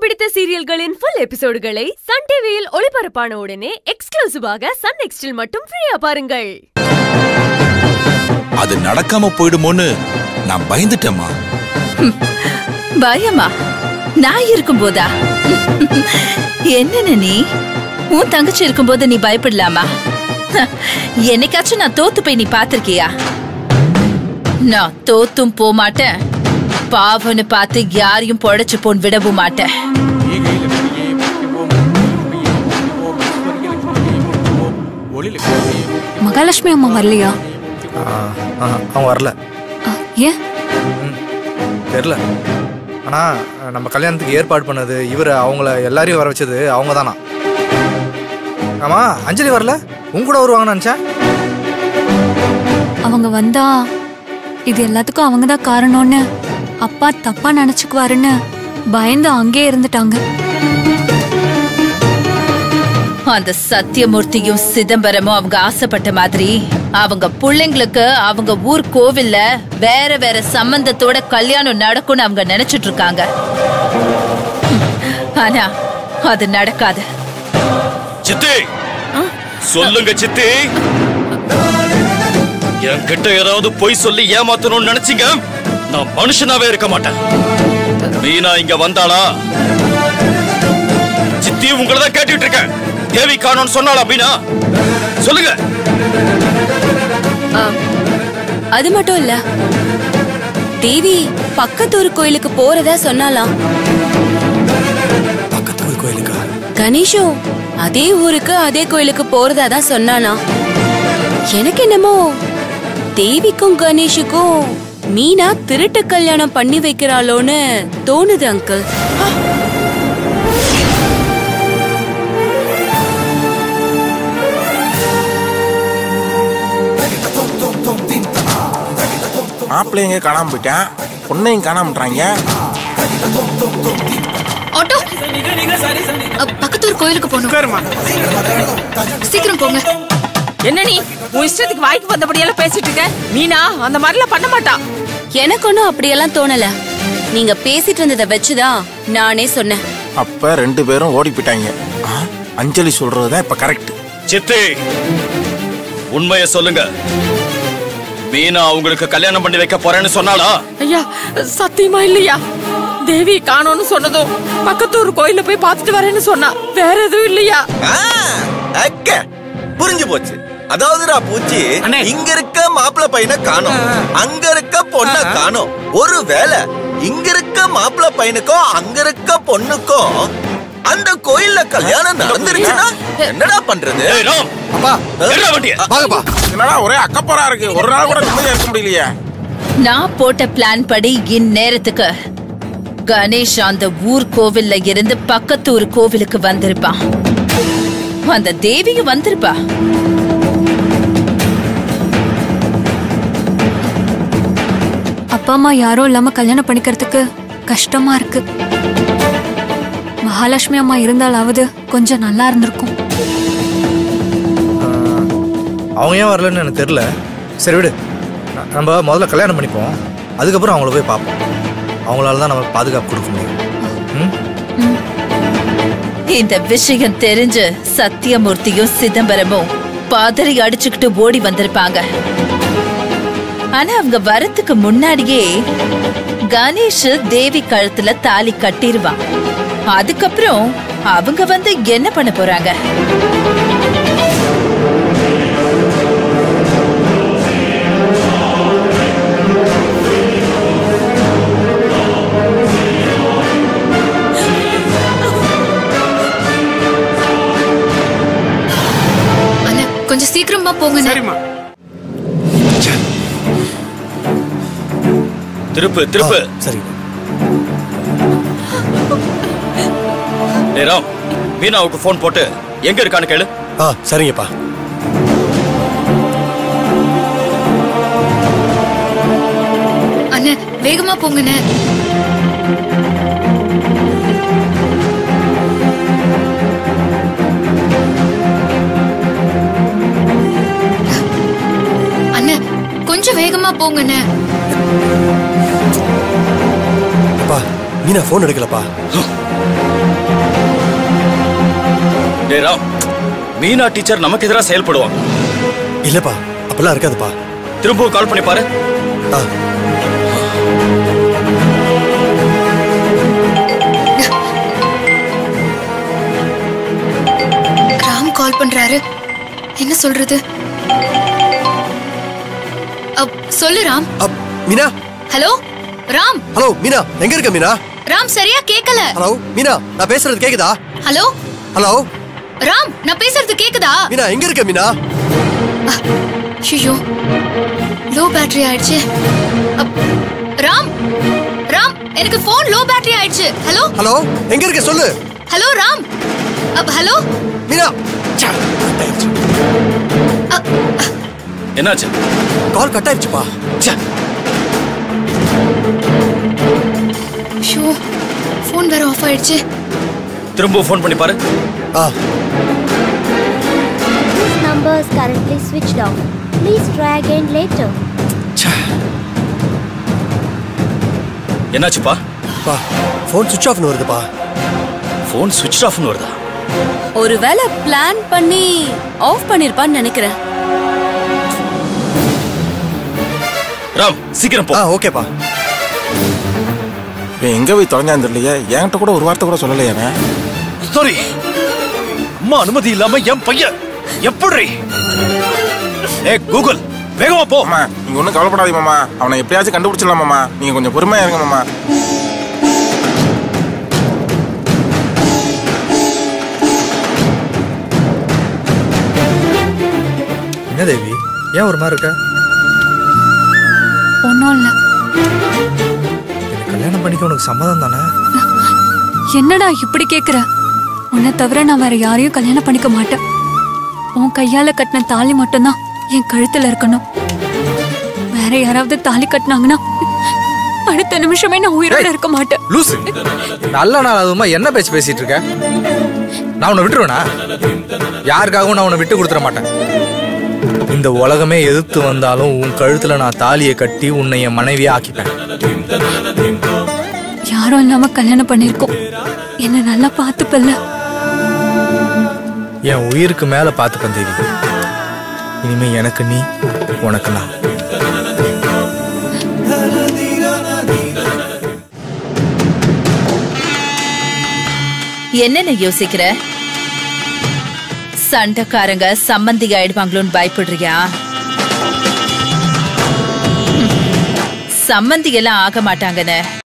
பிடித்த சீரியல்களின் full எபிசோடுகளை Sun டிவியில் ஒளிபரப்பான உடனே எக்ஸ்க்ளூசிவாக சன் நெக்ஸ்டில் மட்டும் ஃப்ரீயா பாருங்கள் அது நடக்காம போயிடுமோன்னு நான் பயந்துட்டேம்மா பயமா நான் இருக்கும்போதா என்னன்னு நீ உன் தங்கச்சி இருக்கும்போது நீ பயப்படலாமா ஹ, என்னைக்காச்சும் நான் தோத்து போய் நீ பாத்திருக்கியா நான் தோத்தும் போக மாட்டேன் பாவன்னு பார்த்து யாரையும் பொழைச்சு போன் விடவும் மாட்டேன் மகாலட்சுமி அம்மா வரலையா ஆ, ஆ, அவன் வரல ஆ, ஏன் தெரில ஆனால் நம்ம கல்யாணத்துக்கு ஏற்பாடு பண்ணது இவர் அவங்கள எல்லாரையும் வர வச்சது அவங்க தானா ஆமா அஞ்சலி வரல உங்க கூட வருவாங்கன்னு நினச்சேன் அவங்க வந்தா இது எல்லாத்துக்கும் அவங்க தான் காரணம்னு அப்பா தப்பா நினைச்சுக்குவாருன்னு பயந்து அங்கேயே இருந்துட்டாங்க அந்த சத்தியமூர்த்தியும் சிதம்பரமும் அவங்க ஆசைப்பட்ட மாதிரி அவங்க பிள்ளைங்களுக்கு அவங்க ஊர் கோவில்ல வேற வேற சம்பந்தத்தோட கல்யாணம் நடக்கும்னு அவங்க நினைச்சிட்டு இருக்காங்க ஆனா அது நடக்காது சித்தி சொல்லுங்க சித்தி என்கிட்ட யாராவது பொய் சொல்லி ஏமாத்தணும்னு நினைச்சீங்க நான் மனுஷனாவே இருக்க மாட்டேன் மீனா இங்க வந்தாளா சித்தி உங்களை தான் கேட்டுட்டு இருக்கேன் தேவி காணோம்னு சொன்னாளா மீனா சொல்லுங்க அது மட்டும் இல்ல தேவி பக்கத்தூர் கோயிலுக்கு போறதா சொன்னாலாம் பக்கத்து ஊர் கோயிலுக்கா கணேஷும் அதே ஊருக்கு அதே கோயிலுக்கு போறதா தான் சொன்னானா எனக்கு என்னமோ தேவிக்கும் கணேஷுக்கும் மீனா திருட்டு கல்யாணம் பண்ணி வைக்கிறாளோன்னு தோணுது அங்கிள் மாப்பிள்ளைங்க காணாம போயிட்டேன் பொண்ணையும் காணாமட்டாங்க ஆட்டோ அ, பக்கத்தூர் கோயிலுக்கு போகணும் சீக்கிரம் போங்க என்ன நீ உன் இஷ்டத்துக்கு வாய்க்கு வந்தபடியெல்லாம் பேசிட்டு இருக்க மீனா அந்த மாதிரிலாம் பண்ண மாட்டா எனக்கு ஒன்றும் அப்படியெல்லாம் தோணல நீங்க பேசிட்டு இருந்ததை வச்சுதான் நானே சொன்னேன் அப்ப ரெண்டு பேரும் ஓடி போயிட்டாங்க ஆ, அஞ்சலி சொல்றதுதான் இப்ப கரெக்ட் சித்தி உண்மையை சொல்லுங்க மீனா அவங்களுக்கு கல்யாணம் பண்ணி வைக்க போறேன்னு சொன்னாளா ஐயா சத்தியமா இல்லையா தேவி காணோம்னு சொன்னதும் பக்கத்தூர் கோயில்ல போய் பார்த்துட்டு வரேன்னு சொன்னா வேற எதுவும் இல்லையா அக்க புரிஞ்சு போச்சு அதாவதுடா பூச்சி இங்க இருக்க மாப்பிள்ளை பையனை காணோம் அங்க இருக்க பொண்ண காணோம் ஒரு வேளை இங்க இருக்க மாப்பிள்ளை பையனுக்கும் அங்க இருக்க பொண்ணுக்கும் அந்த கோயில்ல கல்யாணம் நடந்துருச்சுன்னா என்னடா பண்றது ஏய் ராம் அப்பா என்ன வண்டிய வாங்கப்பா என்னடா ஒரே அக்கப்போரா இருக்கு ஒரு நாள் கூட நிம்மதியா இருக்க முடியலையே நான் போட்ட பிளான் படி இந்நேரத்துக்கு கணேஷ் அந்த ஊர் கோவில்ல இருந்து பக்கத்தூர் கோவிலுக்கு வந்திருப்பான் அந்த தேவியும் வந்திருப்பா அப்பா அம்மா யாரும் இல்லாம கல்யாணம் பண்ணிக்கிறதுக்கு கஷ்டமா இருக்கு மகாலட்சுமி அம்மா இருந்தாலாவது கொஞ்சம் நல்லா இருந்திருக்கும் அவங்க ஏன் வரலன்னு எனக்கு தெரில சரி விடு ந- நம்ம முதல்ல கல்யாணம் பண்ணிப்போம் அதுக்கப்புறம் அவங்கள போய் பார்ப்போம் அவங்களால தான் நமக்கு பாதுகாப்பு கொடுக்க முடியும் ம் இந்த விஷயம் தெரிஞ்சு சத்தியமூர்த்தியும் சிதம்பரமும் பதறி அடிச்சுக்கிட்டு ஓடி வந்திருப்பாங்க ஆனா அவங்க வரத்துக்கு முன்னாடியே கணேஷ் தேவி கழுத்துல தாலி கட்டிருவான் அதுக்கப்புறம் அவங்க வந்து என்ன பண்ண போறாங்க அண்ணா கொஞ்சம் சீக்கிரமா போங்க சரிம்மா திருப்பு திருப்பு சரி ஏய் ராம் மீனாவுக்கு ஃபோன் போட்டு எங்க இருக்கான்னு கேளு ஆ சரிங்கப்பா அண்ணா வேகமா போங்கண்ணே அண்ணா கொஞ்சம் வேகமா போங்கண்ணே அப்பா மீனா ஃபோன் எடுக்கலப்பா டேய் ராம் மீனா டீச்சர் நமக்கு எதிராக செயல்படுவாங்க இல்லப்பா அப்பெல்லாம் இருக்காதுப்பா திரும்பவும் கால் பண்ணி பாரு ராம் கால் பண்றாரு என்ன சொல்றது அப், சொல்லு ராம் மீனா ஹலோ ராம் ஹலோ மீனா எங்க இருக்க மீனா ராம் சரியா கேக்கல ஹலோ மீனா நான் பேசுறது கேக்குதா ஹலோ ஹலோ ராம் நான் பேசுறது கேக்குதா மீனா எங்க இருக்க மீனா ஐயோ லோ பேட்டரி ஆயிடுச்சு அப், ராம் ராம் எனக்கு போன் லோ பேட்டரி ஆயிடுச்சு ஹலோ ஹலோ எங்க இருக்க சொல்லு ஹலோ ராம் அப், ஹலோ மீனா என்னாச்சு கால் கட் ஆயிடுச்சுப்பா ஷோ போன் வேற ஆஃப் ஆயிடுச்சு திரும்பவும் ஃபோன் பண்ணி பாரு ஆ This number is currently switched off. Please try again later. என்னாச்சுப்பா பா ஃபோன் சுவிட்ச் ஆஃப்னு வருதுப்பா ஃபோன் சுவிட்ச் ஆஃப்னு வருதா ஒருவேளை பிளான் பண்ணி ஆஃப் பண்ணிருப்பான்னு நினைக்கிறேன் ராம் சீக்கிரம் போ ஓகேப்பா இவன் எங்க போய் தொலைஞ்சான்னு தெரியலையே என்கிட்ட கூட ஒரு வார்த்தை கூட சொல்லலையே அவன் சாரி அம்மா அனுமதி இல்லாம என் பையன் எப்படி ஏ கூகுள் வேகமா போ அம்மா நீங்க ஒன்றும் கவலைப்படாதீங்க மாமா அவனை எப்படியாச்சும் கண்டுபிடிச்சிடலாம் மாமா நீங்க கொஞ்சம் பொறுமையா இருங்க மாமா என்ன தேவி ஏன் ஒரு மாதிரி இருக்க ஒன்றும் இல்லை என்னை கல்யாணம் பண்ணிக்க உனக்கு சம்மதம் தானே என்னடா இப்படி கேக்குற உன்னை தவிர நான் வேற யாரையும் கல்யாணம் பண்ணிக்க மாட்டேன் உன் கையால கட்டின தாலி மட்டும்தான் என் கழுத்துல இருக்கணும் வேற யாராவது தாலி கட்டினாங்கன்னா அடுத்த நிமிஷமே நான் உயிரோட இருக்க மாட்டேன் லூசு நல்ல நாள் அதுமா என்ன பேச்சு பேசிட்டு இருக்க நான் உன்னை விட்டுருவேனா யாருக்காகவும் நான் உன்னை விட்டு கொடுத்துட மாட்டேன் இந்த உலகமே எதிர்த்து வந்தாலும் உன் கழுத்துல நான் தாலியை கட்டி உன்னை என் மனைவியா ஆக்கிப்பேன் யாரும் இல்லாம கல்யாணம் பண்ணிருக்கோம் என்ன நல்லா பார்த்துப்பல்ல என் உயிருக்கு மேல பார்த்துப்பேன் தேவி இனிமே எனக்கு நீ உனக்கு நான் என்னென்ன யோசிக்கிற சண்டைக்காரங்க சம்மந்திக ஆயிடுவாங்களோன்னு பயப்படுறியா ஹம். சம்மந்திகெல்லாம் ஆக மாட்டாங்கன்னு